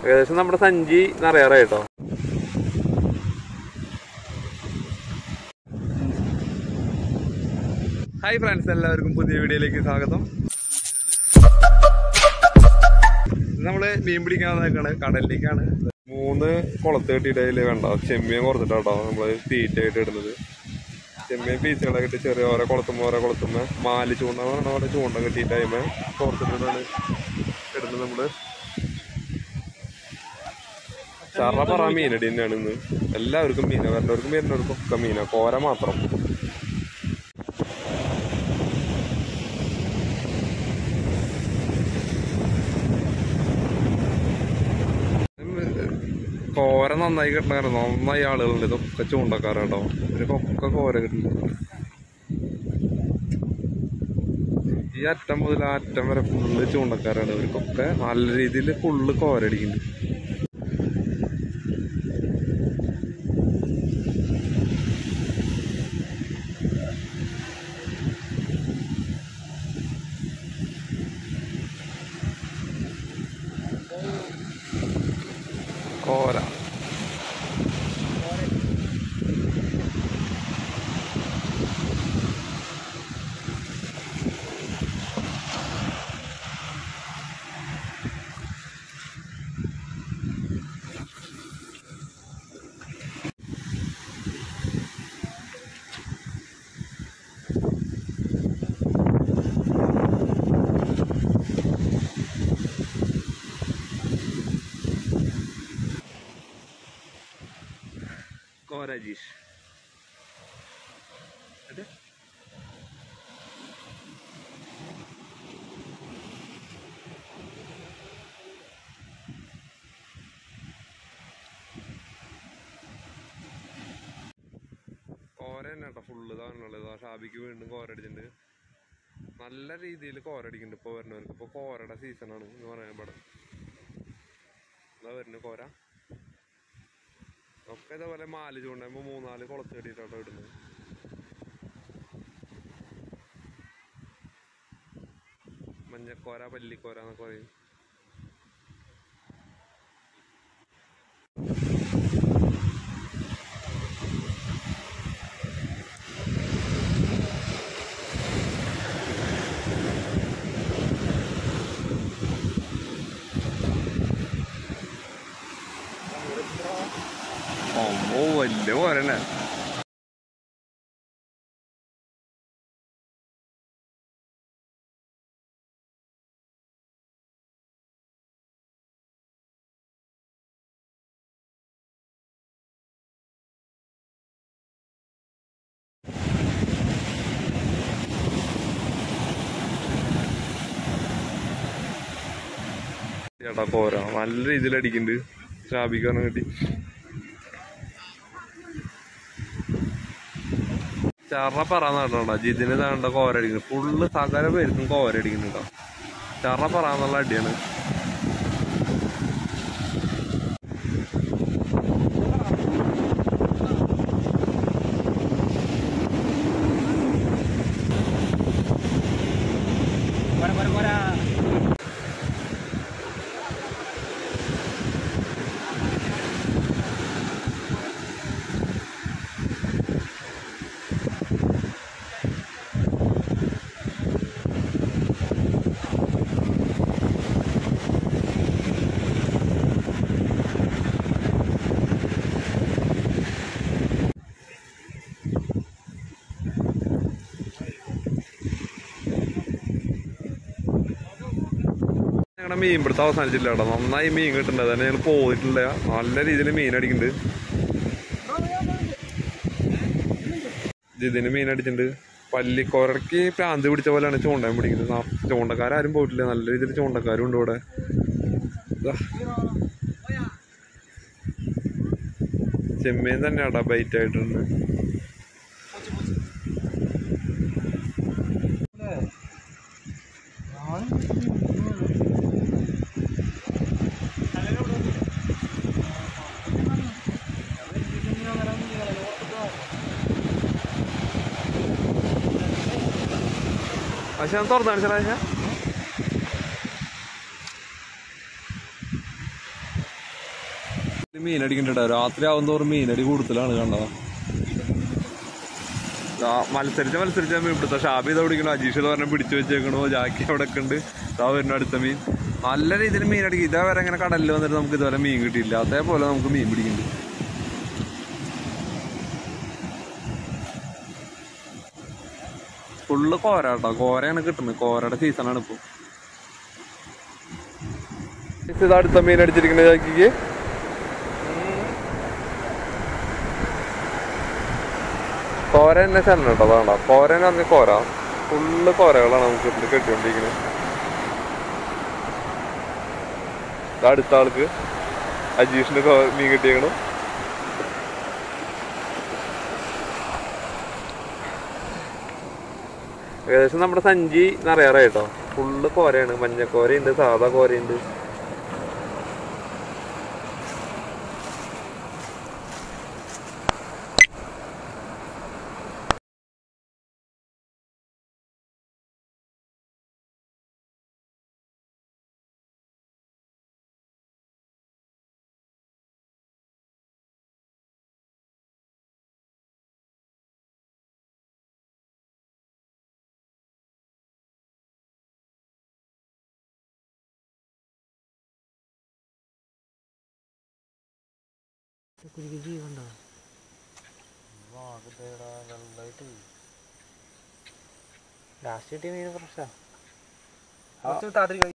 ഏകദേശം നമ്മുടെ സഞ്ചി നിറയാറായി കേട്ടോ ഹായ് ഫ്രണ്ട്സ് എല്ലാവർക്കും പുതിയ വീഡിയോയിലേക്ക് സ്വാഗതം നമ്മള് മീൻ പിടിക്കാൻ നിൽക്കണ കടലിലേക്കാണ് മൂന്ന് കുളത്ത് കെട്ടിയിട്ടതില് വേണ്ട ചെമ്മീൻ കുറച്ചിട്ടാട്ടോ നമ്മള് തീറ്റയായിട്ട് ഇടുന്നത് ചെമ്മീൻ പീസുകളൊക്കെ ഇട്ട് ചെറിയ ഓരോ കുളത്തുമ്പോ ഓരോ കുളത്തുമ്പോ മാല് ചൂണ്ട എന്ന് പറഞ്ഞ പോലെ ചൂണ്ട കെട്ടിയിട്ട് അതിമേ കുറച്ചിട്ടാണ് ഇടുന്നത് നമ്മള് ചറ പറ മീനടി തന്നെയാണ് ഇന്ന് എല്ലാവർക്കും മീന വരുന്നവർക്കും വരുന്നവർക്കും ഒക്കെ മീന കോര മാത്രം കോര നന്നായി കിട്ടണായിരുന്നു നന്നായി ആളുകളുണ്ട് ഇതൊക്കെ ചൂണ്ടക്കാരാട്ടോ ഇവർക്കൊക്കെ കോര കിട്ടില്ല ഈ അറ്റം മുതൽ ആ അറ്റം വരെ ഫുള്ള് ചൂണ്ടക്കാരാണ് ഇവർക്കൊക്കെ നല്ല രീതിയിൽ ഫുള്ള് കോരടിക്കുന്നുണ്ട് കോര കോര ജീഷ് അതെ കോര തന്നെ കേട്ടോ ഫുള്ള് ഇതാണുള്ളത് ആ ഷാബിക്ക് വീണ്ടും കോര അടിച്ചിട്ടുണ്ട് നല്ല രീതിയിൽ കോര അടിക്കുന്നുണ്ട് ഇപ്പോൾ വരുന്നവർക്ക് ഇപ്പോൾ കോരയുടെ സീസണാണ് എന്ന് പറയാൻ പാടും എന്താ വരുന്നത് കോര ഒക്കെ ഇതേപോലെ മാല് ചൂണ്ടുമ്പോ മൂന്നാല് കുളത്ത് കെട്ടിയിട്ടാട്ടോ ഇടുന്നത് മഞ്ഞക്കോര പല്ലിക്കോര എന്നൊക്കെ പറയും ഓ വലിയ കോരന്നെ ചേട്ടാ കോര നല്ല രീതിയിൽ അടിക്കുന്നുണ്ട് ഷാബിക്കാണ് കിട്ടി ചറ പറയാന്നുണ്ടോ ജിതിന് താണ്ട കോരടിക്കുന്നു ഫുള്ള് സകല പേർക്കും കോരടിക്കുന്നുണ്ടോ ചറ പറയാന്നുള്ള അടിയാണ് ഞങ്ങളുടെ മീൻ പിടുത്തം അവസാനിച്ചില്ല കേട്ടോ നന്നായി മീൻ കിട്ടുന്നുണ്ട് അതന്നെ ഞങ്ങൾ പോയിട്ടില്ല നല്ല രീതിയിൽ മീൻ അടിക്കുന്നുണ്ട് ജിതിന് മീൻ അടിച്ചിട്ടുണ്ട് പല്ലിക്കോരക്ക് പ്രാന്ത് പിടിച്ച പോലെയാണ് ചൂണ്ടൻ പിടിക്കുന്നത് ന- ചൂണ്ടക്കാരും പോയിട്ടില്ല നല്ല രീതിയിൽ ചൂണ്ടക്കാരും ഉണ്ട് ഇവിടെ ദാ. ചെമ്മീൻ തന്നെ കേട്ടോ ബൈറ്റ് ആയിട്ടുണ്ട് പക്ഷെ തുറന്നു കാണിച്ചാ മീനടിക്കണ്ട രാത്രി ആവും തോറും മീനടി കൂടുതലാണ് കണ്ടോ ദാ മത്സരിച്ച മത്സരിച്ച മീൻ പിടുത്ത ഷാബി ഇതാ പിടിക്കണു അജീഷ് ഇത് പറഞ്ഞ പിടിച്ചു വെച്ചേക്കണു ജാക്കി അവിടെ ഒക്കെ ഉണ്ട് ഇതാ വരുന്നു അടുത്ത മീൻ നല്ല രീതിയിൽ മീൻ അടിക്കും ഇതേ വരെ ഇങ്ങനെ കടലിൽ വന്നിട്ട് നമുക്ക് ഇതുവരെ മീൻ കിട്ടിയില്ല അതേപോലെ നമുക്ക് മീൻ പിടിക്കുന്നുണ്ട് ഫുള്ള് കോര കേട്ടോ കോരയാണ് കിട്ടുന്നത് കോരയുടെ സീസണാണ് ഇപ്പൊ ഇത് അടുത്ത മീൻ അടിച്ചിരിക്കുന്ന ജാക്കിക്ക് കോര തന്നെ ശരണം കേട്ടോ വേണ്ട കോരനെ പറഞ്ഞ കോര ഫുള്ള് കോരകളാണ് നമുക്ക് ഇതിൽ കെട്ടിക്കൊണ്ടിരിക്കുന്നത് ഇത് അടുത്ത ആൾക്ക് അജീഷിന് കോ- മീൻ കിട്ടിയേക്കണം ഏകദേശം നമ്മുടെ സഞ്ചി നിറയാറായി കേട്ടോ ഫുള്ള് കോരയാണ് മഞ്ഞക്കോരയുണ്ട് സാധാ കോരയുണ്ട് കുരുക്ക് ജീവണ്ടോ ലാസ്റ്റ് കിട്ടിയ മീൻ പ്രശ്നം